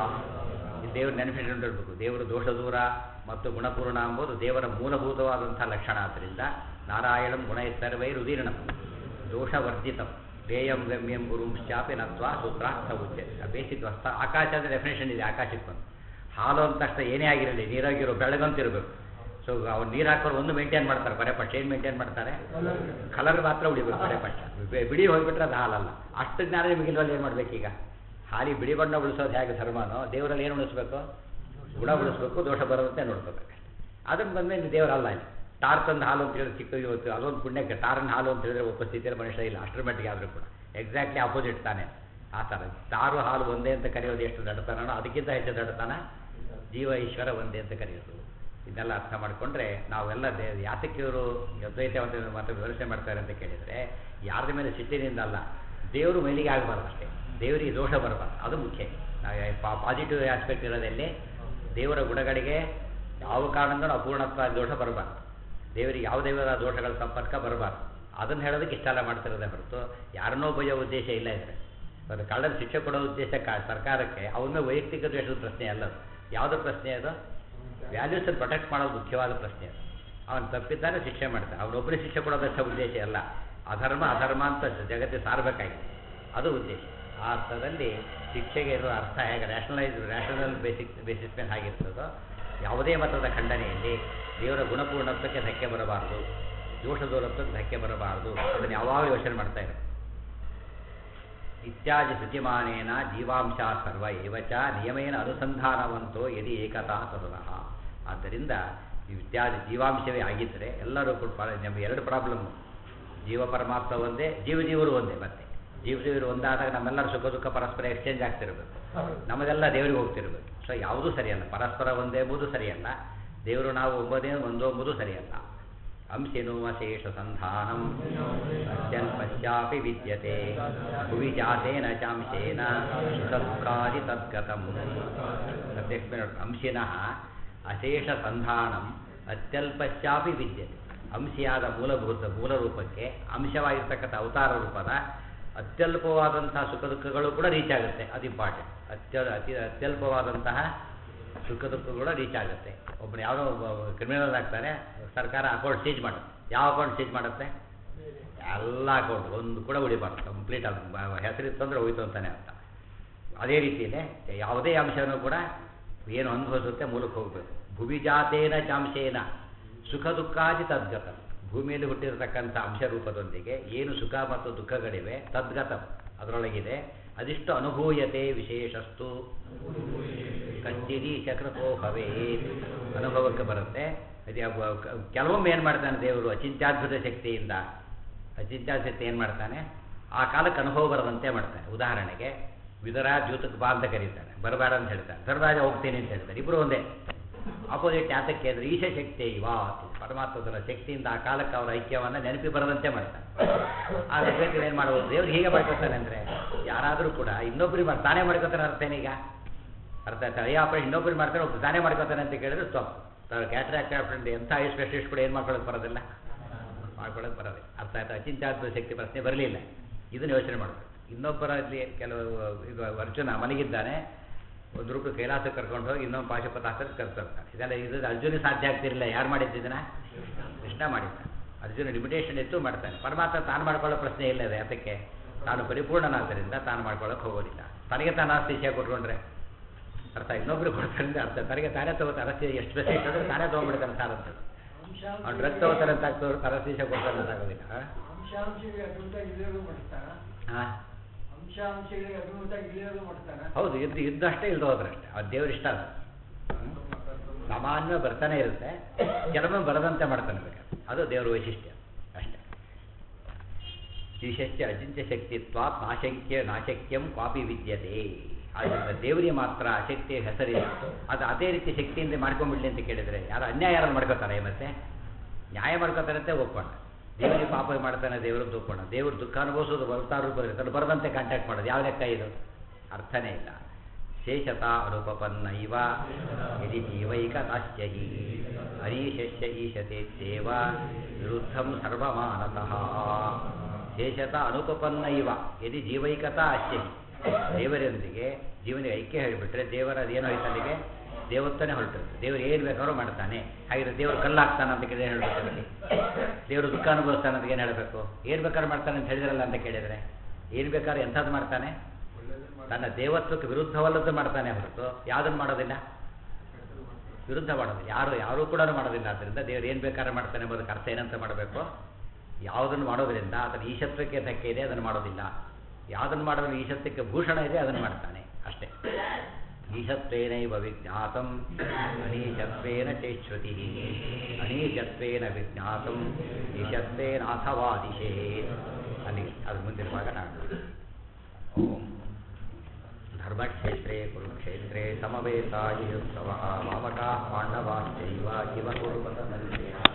Speaker 2: ಈ ದೇವರು ನೆನಪಿಟ್ಟುಕೊಂಡಿರ್ಬೇಕು ದೇವರು ದೋಷ ದೂರ ಮತ್ತು ಗುಣಪೂರ್ಣ ಎಂಬುದು ದೇವರ ಮೂಲಭೂತವಾದಂಥ ಲಕ್ಷಣ ಆದ್ದರಿಂದ ನಾರಾಯಣಂ ಗುಣ ಸರ್ವೈರುದೀರ್ಣಂ ದೋಷವರ್ಜಿತಂ ಧ್ಯೇಯಂ ಗಮ್ಯಂ ಗುರುಂಶ್ಚಾಪಿ ನತ್ವ ಸೂತ್ರಾರ್ಥ ಉಚ್ಯತೆ ಬೇಸಿಕ್ ವಸ್ತ ಆಕಾಶ ಅಂದರೆ ಡೆಫಿನೇಷನ್ ಇದೆ ಆಕಾಶಕ್ಕೊಂದು ಹಾಲು ಅಂದ ತಕ್ಷಣ ಏನೇ ಆಗಿರಲಿ ನೀರಾಗಿರೋ ಬೆಳಗಂತಿರಬೇಕು ಸೊ ಅವ್ರು ನೀರು ಹಾಕೋರು ಒಂದು ಮೇಂಟೈನ್ ಮಾಡ್ತಾರೆ ಕೊನೆ ಪಕ್ಷ ಏನು ಮೇಂಟೈನ್ ಮಾಡ್ತಾರೆ ಕಲರ್ ಮಾತ್ರ ಉಳಿಬೇಕು ಕೊನೆ ಪಕ್ಷ ಬೆ- ಬಿಡಿ ಹೋಗ್ಬಿಟ್ರೆ ಅದು ಹಾಲಲ್ಲ ಅಷ್ಟು ಜ್ಞಾನ ನಿಮಗಿಲ್ವಲ್ಲ ಏನು ಮಾಡ್ಬೇಕೀಗ ಹಾಲಿ ಬಿಡಿ ಬಣ್ಣ ಉಳಿಸೋದು ಹೇಗೆ ಧರ್ಮನೋ ದೇವರಲ್ಲಿ ಏನು ಉಳಿಸ್ಬೇಕು ಗುಣ ಉಳಿಸ್ಬೇಕು ದೋಷ ಬರೋದಂತೆ ನೋಡ್ಕೋಬೇಕು ಅದನ್ನು ಬಂದ್ಮೇಲೆ ದೇವರಲ್ಲ ಇಲ್ಲಿ ಟಾರ್ ತಂದು ಹಾಲು ಅಂತ ಹೇಳಿದ್ರೆ ಚಿಕ್ಕ ಇವತ್ತು ಅದೊಂದು ಪುಣ್ಯಕ್ಕೆ ಟಾರನ್ ಹಾಲು ಅಂತ ಹೇಳಿದ್ರೆ ಉಪಸ್ಥಿತಿಯಲ್ಲಿ ಮನುಷ್ಯ ಇಲ್ಲ ಅಷ್ಟರ ಮಟ್ಟಿಗೆ ಆದರೂ ಕೂಡ ಎಕ್ಸಾಕ್ಟ್ಲಿ ಆಪೋಸಿಟ್ ತಾನೆ ಆ ಥರ ಟಾರು ಹಾಲು ಒಂದೇ ಅಂತ ಕರೆಯೋದು ಎಷ್ಟು ದಡ್ಡತನೋ ಅದಕ್ಕಿಂತ ಹೆಚ್ಚು ದಡ್ಡತನ ಜೀವ ಈಶ್ವರ ಒಂದೇ ಅಂತ ಕರೆಯೋದು ಇದನ್ನೆಲ್ಲ ಅರ್ಥ ಮಾಡಿಕೊಂಡ್ರೆ ನಾವೆಲ್ಲ ದೇ ಯಾತಕ್ಕೆ ಇವರು ಅದ್ವೈತವಂತ ಮಾತ್ರ ವಿವರಿಸೆ ಮಾಡ್ತಾರೆ ಅಂತ ಕೇಳಿದರೆ ಯಾರ್ದ ಮೇಲೆ ಸಿಟ್ಟಿನಿಂದ ಅಲ್ಲ ದೇವರು ಮೇಲಿಗೆ ಆಗಬಾರ್ದು ಅಷ್ಟೇ ದೇವರಿಗೆ ದೋಷ ಬರಬಾರ್ದು ಅದು ಮುಖ್ಯ ನಾವು ಪಾಸಿಟಿವ್ ಆಸ್ಪೆಕ್ಟ್ ಇರೋದಲ್ಲಿ ದೇವರ ಗುಣಗಳಿಗೆ ಯಾವ ಕಾರಣದಿಂದಲೂ ಅಪೂರ್ಣತ್ವ ದೋಷ ಬರಬಾರ್ದು ದೇವರಿಗೆ ಯಾವುದೇ ವಿಧದ ದೋಷಗಳ ಸಂಪರ್ಕ ಬರಬಾರ್ದು ಅದನ್ನು ಹೇಳೋದಕ್ಕೆ ಇಷ್ಟೆಲ್ಲ ಮಾಡ್ತಿರೋದೇ ಹೊರತು ಯಾರನ್ನೋ ಬಯ್ಯೋ ಉದ್ದೇಶ ಇಲ್ಲ ಇದ್ರೆ ಅದು ಕಳ್ಳರ ಶಿಕ್ಷೆ ಕೊಡೋ ಉದ್ದೇಶ ಕಾ- ಸರ್ಕಾರಕ್ಕೆ ಅವನ ವೈಯಕ್ತಿಕ ದ್ವೇಷದ ಪ್ರಶ್ನೆ ಅಲ್ಲ ಅದು ಯಾವುದ್ರ ಪ್ರಶ್ನೆ ಅದು ವ್ಯಾಲ್ಯೂಸನ್ನು ಪ್ರೊಟೆಕ್ಟ್ ಮಾಡೋದು ಮುಖ್ಯವಾದ ಪ್ರಶ್ನೆ ಅದು ಅವನು ತಪ್ಪಿದ್ದಾನೆ ಶಿಕ್ಷೆ ಮಾಡ್ತಾನೆ ಅವನೊಬ್ಬರಿಗೆ ಶಿಕ್ಷೆ ಕೊಡೋದಷ್ಟ ಉದ್ದೇಶ ಅಲ್ಲ ಅಧರ್ಮ ಅಧರ್ಮ ಅಂತ ಜಗತ್ತಿಗೆ ಸಾರಬೇಕಾಗಿದೆ ಅದು ಉದ್ದೇಶ ಆ ಅರ್ಥದಲ್ಲಿ ಶಿಕ್ಷೆಗೆ ಇರೋ ಅರ್ಥ ಹೇಗೆ ರ್ಯಾಷನಲೈಸ್ ರ್ಯಾಷನಲ್ ಬೇಸಿಕ್ ಬೇಸಿಸ್ ಮೇಲೆ ಆಗಿರ್ತದೋ ಯಾವುದೇ ಮತದ ಖಂಡನೆಯಲ್ಲಿ ದೇವರ ಗುಣಪೂರ್ಣತ್ವಕ್ಕೆ ಧಕ್ಕೆ ಬರಬಾರದು ದೋಷ ದೂರತ್ವಕ್ಕೆ ಧಕ್ಕೆ ಬರಬಾರದು ಅದನ್ನು ಯಾವಾಗಲೂ ಯೋಚನೆ ಮಾಡ್ತಾ ಇರೋದು ಇತ್ಯಾದಿ ಶುಚಿಮಾನೇನ ಜೀವಾಂಶ ಸರ್ವ ಏವಚ ನಿಯಮೇನ ಅನುಸಂಧಾನವಂತೋ ಯದಿ ಏಕತಾ ತರುಣಃ ಆದ್ದರಿಂದ ಈ ಇತ್ಯಾದಿ ಜೀವಾಂಶವೇ ಆಗಿದ್ದರೆ ಎಲ್ಲರೂ ಕೂಡ ಪರ- ನಮಗೆ ಎರಡು ಪ್ರಾಬ್ಲಮ್ ಜೀವ ಪರಮಾತ್ಮ ಒಂದೇ ಜೀವ ಜೀವರು ಒಂದೇ ಮತ್ತೆ ಜೀವ ಜೀವರು ಒಂದಾದಾಗ ನಮ್ಮೆಲ್ಲರ ಸುಖ ದುಃಖ ಪರಸ್ಪರ ಎಕ್ಸ್ಚೇಂಜ್ ಆಗ್ತಿರಬೇಕು ನಮ್ಮದೆಲ್ಲ ದೇವರಿಗೆ ಹೋಗ್ತಿರ್ಬೇಕು ಸೊ ಯಾವುದೂ ಸರಿಯಲ್ಲ ಪರಸ್ಪರ ಒಂದೇ ಎಂಬುದು ಸರಿಯಲ್ಲ ದೇವರು ನಾವು ಒಂಬದೇ ಒಂದು ಎಂಬುದು ಸರಿಯಲ್ಲ ಅಂಶಿನೋ ಅಶೇಷ ಸಂಧಾನಂ ಅತ್ಯಲ್ಪಶ್ಚಾಪಿ ವಿದ್ಯತೆ ಭುವಿ ಜಾತೇನ ಚಾಂಶೇನ ಸುಖದುಃಖಾದಿ ತದ್ಗತಂ ಪ್ರತ್ಯಕ್ಷ ಅಂಶಿನಃ ಅಶೇಷ ಸಂಧಾನಂ ಅತ್ಯಲ್ಪಶ್ಚಾಪಿ ವಿದ್ಯತೆ ಅಂಶಿಯಾದ ಮೂಲಭೂತ ಮೂಲ ರೂಪಕ್ಕೆ ಅಂಶವಾಗಿರ್ತಕ್ಕಂಥ ಅವತಾರ ರೂಪದ ಅತ್ಯಲ್ಪವಾದಂತಹ ಸುಖ ದುಃಖಗಳು ಕೂಡ ರೀಚ್ ಆಗುತ್ತೆ ಅದು ಇಂಪಾರ್ಟೆಂಟ್ ಅತ್ಯ ಅತಿ ಅತ್ಯಲ್ಪವಾದಂತಹ ಸುಖ ದುಃಖ ಕೂಡ ರೀಚ್ ಆಗುತ್ತೆ ಒಬ್ಬನು ಯಾವುದೋ ಕ್ರಿಮಿನಲ್ ಆಗ್ತಾರೆ ಸರ್ಕಾರ ಅಕೌಂಟ್ ಸೀಜ್ ಮಾಡುತ್ತೆ ಯಾವ ಅಕೌಂಟ್ ಸೀಜ್ ಮಾಡುತ್ತೆ ಎಲ್ಲ ಅಕೌಂಟ್ ಒಂದು ಕೂಡ ಉಳಿಬಾರ್ದು ಕಂಪ್ಲೀಟ್ ಅದು ಹೆಸರಿತ್ತು ಅಂದರೆ ಹೋಯ್ತು ಅಂತಾನೆ ಅರ್ಥ ಅದೇ ರೀತಿಯೇ ಯಾವುದೇ ಅಂಶನೂ ಕೂಡ ಏನು ಅನುಭವಿಸುತ್ತೆ ಮೂಲಕ್ಕೆ ಹೋಗಬೇಕು ಭುವಿಜಾತೇನ ಚಾಂಶೇನ ಸುಖ ದುಃಖಾದಿ ತದ್ಗತ ಭೂಮಿಯಲ್ಲಿ ಹುಟ್ಟಿರತಕ್ಕಂಥ ಅಂಶ ರೂಪದೊಂದಿಗೆ ಏನು ಸುಖ ಮತ್ತು ದುಃಖಗಳಿವೆ ತದ್ಗತ ಅದರೊಳಗಿದೆ ಅದಿಷ್ಟು ಅನುಭೂಯತೆ ವಿಶೇಷಸ್ತು ಕಚ್ಚಿರಿ ಚಕ್ರಕೋ ಭವೇತ್ ಅನುಭವಕ್ಕೆ ಬರುತ್ತೆ ಅದೇ ಅವ- ಕ- ಕೆಲವೊಮ್ಮೆ ಏನು ಮಾಡ್ತಾನೆ ದೇವರು ಅಚಿಂತ್ಯಾದ್ಭುತ ಶಕ್ತಿಯಿಂದ ಅಚಿಂತ್ಯಾದ್ಭುತ ಶಕ್ತಿ ಏನು ಮಾಡ್ತಾನೆ ಆ ಕಾಲಕ್ಕೆ ಅನುಭವ ಬರದಂತೆ ಮಾಡ್ತಾನೆ ಉದಾಹರಣೆಗೆ ವಿದರ ಜೂತಕ್ಕೆ ಬಾ ಅಂತ ಕರೀತಾನೆ ಬರಬೇಡ ಅಂತ ಹೇಳ್ತಾನೆ ಧರ್ಮರಾಜ ಹೋಗ್ತೀನಿ ಅಂತ ಹೇಳ್ತಾರೆ ಇಬ್ಬರು ಒಂದೇ ಆಪೋಸಿಟ್ ಯಾತಕ್ಕೆ ಅಂದರೆ ಈಶ ಶಕ್ತಿ ಇವಾ ಪರಮಾತ್ಮದ ಶಕ್ತಿಯಿಂದ ಆ ಕಾಲಕ್ಕೆ ಅವರ ಐಕ್ಯವನ್ನು ನೆನಪಿ ಬರದಂತೆ ಮಾಡ್ತಾನೆ ಆಗ ಬೇಕಾದ್ರೆ ಏನು ಮಾಡ್ಬೋದು ದೇವ್ರು ಹೀಗೆ ಮಾಡ್ಕೊತಾನೆ ಅಂದರೆ ಯಾರಾದರೂ ಕೂಡ ಇನ್ನೊಬ್ಬರಿಗೆ ಮಾಡಿ ತಾನೇ ಮಾಡ್ಕೊತಾನೆ ಅರ್ಥ ಏನೀಗ ಅರ್ಥ ಆಯ್ತಾ ಅಯ್ಯ ಆಪರೇಷನ್ ಇನ್ನೊಬ್ಬರು ಮಾಡ್ತಾರೆ ಒಬ್ಬರು ತಾನೇ ಮಾಡ್ಕೊತಾನೆ ಅಂತ ಕೇಳಿದ್ರೆ ಸ್ಟಾಪ್ ಕ್ಯಾಟ್ರಾಕ್ಟ್ ಆಪ್ರೇಷನ್ ಎಂಥ ಐ ಸ್ಪೆಷಲಿಸ್ಟ್ ಕೂಡ ಏನು ಮಾಡ್ಕೊಳ್ಳೋಕೆ ಬರೋದಿಲ್ಲ ಮಾಡ್ಕೊಳ್ಳೋಕೆ ಬರೋದಿಲ್ಲ ಅರ್ಥ ಆಯ್ತಾ ಅಚಿಂತ್ಯಾತ್ಮ ಶಕ್ತಿ ಪ್ರಶ್ನೆ ಬರಲಿಲ್ಲ ಇದನ್ನು ಯೋಚನೆ ಮಾಡಬೇಕು ಇನ್ನೊಬ್ಬರಲ್ಲಿ ಕೆಲವು ಇದು ಅರ್ಜುನ ಮಲಗಿದ್ದಾನೆ ಒಂದು ರೂಪ ಕೈಲಾಸಕ್ಕೆ ಕರ್ಕೊಂಡು ಹೋಗಿ ಇನ್ನೊಂದು ಪಾಶುಪತಾಸ್ತ್ರ ಕರ್ಕೊಳ್ತಾನೆ ಇದೆಲ್ಲ ಇದು ಅರ್ಜುನ ಸಾಧ್ಯ ಆಗ್ತಿರಲಿಲ್ಲ ಯಾರು ಮಾಡಿದ್ದಿದ್ದನ್ನ ಕೃಷ್ಣ ಮಾಡಿದ್ದಾನೆ ಅರ್ಜುನ ಲಿಮಿಟೇಷನ್ ಇತ್ತು ಮಾಡ್ತಾನೆ ಪರಮಾತ್ಮ ತಾನು ಮಾಡ್ಕೊಳ್ಳೋ ಪ್ರಶ್ನೆ ಇಲ್ಲ ಅದು ಯಾತಕ್ಕೆ ತಾನು ಪರಿಪೂರ್ಣನಾದ್ದರಿಂದ ತಾನು ಮಾಡ್ಕೊಳ್ಳೋಕೆ ಹೋಗೋದಿಲ್ಲ ತನಗೆ ತಾನು ಆಸ್ತಿಷ್ಯ ಕೊಟ್ಕೊಂಡ್ರೆ ಅರ್ಥ ಇನ್ನೊಬ್ರು ಕೊಡ್ತಾರಿಂದ ಅರ್ಥ ತನಗೆ ತಾನೇ ತಗೋತಾರೆ ಅರಸಿ ಎಷ್ಟು ಬೆಸ್ಟ್ ಅಂದ್ರೆ ತಾನೇ ತೊಗೊಂಡ್ಬಿಡ್ತಾನೆ ಸಾರ್ ಅಂತ ಅವ್ನು ಡ್ರಗ್ ತಗೋತಾರೆ ಅಂತ ಆಗ್ತವ್ರು ಅರಸೀಶ ಕೊಡ್ತಾನೆ ಅಂತ ಆಗೋದಿಲ್ಲ
Speaker 1: ಅಂಶಾಂಶಗಳಿಗೆ ಅಭಿಮುಖ ಇಳಿಯೋದು ಮಾಡ್ತಾರ
Speaker 2: ಹಾಂ
Speaker 1: ಅಂಶಾಂಶಗಳಿಗೆ ಅಭಿಮುಖ ಇಳಿಯೋದು ಮಾಡ್ತಾರ
Speaker 2: ಹೌದು ಇದ್ದು ಇದ್ದಷ್ಟೇ ಇಲ್ದು ಹೋದ್ರಷ್ಟೇ ಅದು ದೇವ್ರ ಇಷ್ಟ ಅದು ಸಾಮಾನ್ಯ ಬರ್ತಾನೆ ಇರುತ್ತೆ ಕೆಲವೊಮ್ಮೆ ಬರದಂತೆ ಮಾಡ್ತಾನೆ ಬೇಕಾದ್ರೆ ಅದು ದೇವರ ವೈಶಿಷ್ಟ್ಯ ಅಷ್ಟೇ ವಿಶೇಷ ಅಚಿಂತ್ಯ ಶಕ್ತಿತ್ವ ನಾಶಕ್ಯ ನಾಶಕ್ಯಂ ಕ್ವಾಪಿ ವಿದ್ಯತೆ ಆದ್ದರಿಂದ ದೇವರಿಗೆ ಮಾತ್ರ ಆ ಶಕ್ತಿಯ ಹೆಸರಿದೆ ಅದು ಅದೇ ರೀತಿ ಶಕ್ತಿಯಿಂದ ಮಾಡ್ಕೊಂಡ್ಬಿಡ್ಲಿ ಅಂತ ಕೇಳಿದರೆ ಯಾರು ಅನ್ಯಾಯ ಯಾರು ಮಾಡ್ಕೋತಾರೆ ಮತ್ತೆ ನ್ಯಾಯ ಮಾಡ್ಕೋತಾರೆ ಅಂತ ಒಪ್ಕೊಂಡ ದೇವರಿಗೆ ಪಾಪ ಮಾಡ್ತಾನೆ ದೇವರದ್ದು ಒಪ್ಕೊಂಡ ದೇವರು ದುಃಖ ಅನುಭವಿಸೋದು ಬರ್ತಾ ರೂಪದಲ್ಲಿ ಅದು ಬರದಂತೆ ಕಾಂಟ್ಯಾಕ್ಟ್ ಮಾಡೋದು ಯಾವ ಲೆಕ್ಕ ಇದು ಅರ್ಥನೇ ಇಲ್ಲ ಶೇಷತ ಅನುಪಪನ್ನ ಇವ ಯದಿ ಜೀವೈಕ ತಾಶ್ಚಿ ಹರೀಶಸ್ಯ ಈಶತೆ ಸೇವ ವಿರುದ್ಧಂ ಸರ್ವಮಾನತಃ ಶೇಷತ ಅನುಪಪನ್ನ ಇವ ಯದಿ ಜೀವೈಕತಾ ಅಶ್ಯಹಿ ದೇವರೊಂದಿಗೆ ಜೀವನಿಗೆ ಐಕ್ಯ ಹೇಳಿಬಿಟ್ರೆ ದೇವರ ಅದೇನೋ ಐತೆ ಅಲ್ಲಿಗೆ ದೇವತ್ವನೇ ಹೊರಟಿರುತ್ತೆ ದೇವರು ಏನು ಬೇಕಾದ್ರೂ ಮಾಡ್ತಾನೆ ಹಾಗಿದ್ರೆ ದೇವರು ಕಲ್ಲಾಗ್ತಾನೆ ಅಂತ ಕೇಳಿದ್ರೆ ಹೇಳ್ಬೇಕು ಅದಕ್ಕೆ ದೇವರು ದುಃಖ ಅನುಭವಿಸ್ತಾನೆ ಅಂತ ಏನು ಹೇಳಬೇಕು ಏನು ಬೇಕಾದ್ರೂ ಮಾಡ್ತಾನೆ ಅಂತ ಹೇಳಿದ್ರಲ್ಲ ಅಂತ ಕೇಳಿದರೆ ಏನು ಬೇಕಾದ್ರೂ ಎಂಥದ್ದು ಮಾಡ್ತಾನೆ ತನ್ನ ದೇವತ್ವಕ್ಕೆ ವಿರುದ್ಧವಲ್ಲದ್ದು ಮಾಡ್ತಾನೆ ಹೊರತು ಯಾವುದನ್ನು ಮಾಡೋದಿಲ್ಲ ವಿರುದ್ಧ ಮಾಡೋದಿಲ್ಲ ಯಾರು ಯಾರೂ ಕೂಡ ಮಾಡೋದಿಲ್ಲ ಆದ್ದರಿಂದ ದೇವರು ಏನು ಬೇಕಾದ್ರೆ ಮಾಡ್ತಾನೆ ಎಂಬುದಕ್ಕೆ ಅರ್ಥ ಏನಂತ ಮಾಡಬೇಕು ಯಾವುದನ್ನು ಮಾಡೋದ್ರಿಂದ ಅದರ ಈಶತ್ವಕ್ಕೆ ಧಕ್ಕೆ ಇದೆ ಅದನ್ನು ಮಾಡೋದಿಲ್ಲ ಯಾವುದನ್ನು ಮಾಡೋದ್ರೆ ಈಶತ್ವಕ್ಕೆ ಭೂಷಣ ಇದೆ ಅದನ್ನು ಮಾಡ್ತಾನೆ ಅಷ್ಟೇ ಈಶತ್ವೇನೈವ ವಿಜ್ಞಾತಂ ಅನೀಶತ್ವೇನ ಚೇಶ್ವತಿ ಅನೀಶತ್ವೇನ ವಿಜ್ಞಾತಂ ಈಶತ್ವೇನಾಥವಾದಿಶೇ ಅಲ್ಲಿ ಅದು ಮುಂದಿನ ಭಾಗ ನಾನು ಓಂ ಧರ್ಮಕ್ಷೇತ್ರೇ ಕುರುಕ್ಷೇತ್ರೇ ಸಮವೇತಾಯುತ್ಸವ ಮಾಮಕಾ ಪಾಂಡವಾಶ್ಚೈವ ಇವ ಕುರುಪತ